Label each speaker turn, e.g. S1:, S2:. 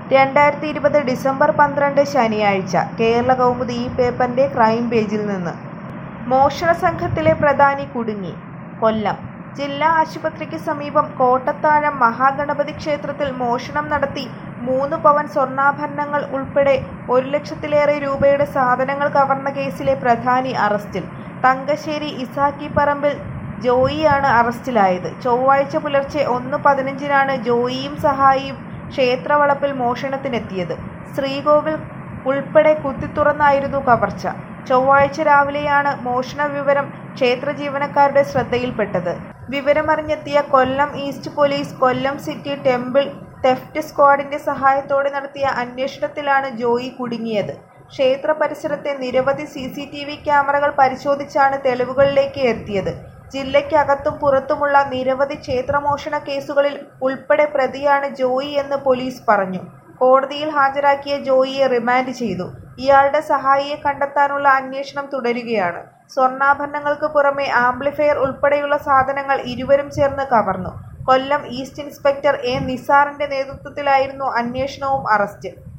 S1: രണ്ടായിരത്തി ഇരുപത് ഡിസംബർ പന്ത്രണ്ട് ശനിയാഴ്ച കേരള കൗമുദി ഈ പേപ്പറിന്റെ ക്രൈം പേജിൽ നിന്ന് മോഷണ സംഘത്തിലെ പ്രധാനി കുടുങ്ങി കൊല്ലം ജില്ലാ ആശുപത്രിക്ക് സമീപം കോട്ടത്താഴം മഹാഗണപതി ക്ഷേത്രത്തിൽ മോഷണം നടത്തി മൂന്ന് പവൻ സ്വർണ്ണാഭരണങ്ങൾ ഉൾപ്പെടെ ഒരു ലക്ഷത്തിലേറെ രൂപയുടെ സാധനങ്ങൾ കവർന്ന കേസിലെ പ്രധാനി അറസ്റ്റിൽ തങ്കശ്ശേരി ഇസാക്കി പറമ്പിൽ ജോയിയാണ് അറസ്റ്റിലായത് ചൊവ്വാഴ്ച പുലർച്ചെ ഒന്ന് പതിനഞ്ചിനാണ് ജോയിയും സഹായിയും ക്ഷേത്രവളപ്പിൽ മോഷണത്തിനെത്തിയത് ശ്രീകോവിൽ ഉൾപ്പെടെ കുത്തിത്തുറന്നായിരുന്നു കവർച്ച ചൊവ്വാഴ്ച രാവിലെയാണ് മോഷണ വിവരം ക്ഷേത്ര ജീവനക്കാരുടെ ശ്രദ്ധയിൽപ്പെട്ടത് വിവരമറിഞ്ഞെത്തിയ Kollam east police Kollam city temple theft സ്ക്വാഡിന്റെ സഹായത്തോടെ നടത്തിയ അന്വേഷണത്തിലാണ് ജോയി കുടുങ്ങിയത് ക്ഷേത്ര പരിസരത്തെ നിരവധി സി സി ടി വി ക്യാമറകൾ പരിശോധിച്ചാണ് തെളിവുകളിലേക്ക് എത്തിയത് ജില്ലയ്ക്കകത്തും പുറത്തുമുള്ള നിരവധി ക്ഷേത്രമോഷണ കേസുകളിൽ ഉൾപ്പെടെ പ്രതിയാണ് ജോയി എന്ന് പോലീസ് പറഞ്ഞു കോടതിയിൽ ഹാജരാക്കിയ ജോയിയെ റിമാൻഡ് ചെയ്തു ഇയാളുടെ സഹായിയെ കണ്ടെത്താനുള്ള അന്വേഷണം തുടരുകയാണ് സ്വർണ്ണാഭരണങ്ങൾക്ക് പുറമെ ആംപ്ലിഫയർ ഉൾപ്പെടെയുള്ള സാധനങ്ങൾ ഇരുവരും ചേർന്ന് കവർന്നു കൊല്ലം ഈസ്റ്റ് ഇൻസ്പെക്ടർ എ നിസാറിന്റെ നേതൃത്വത്തിലായിരുന്നു അന്വേഷണവും അറസ്റ്റ്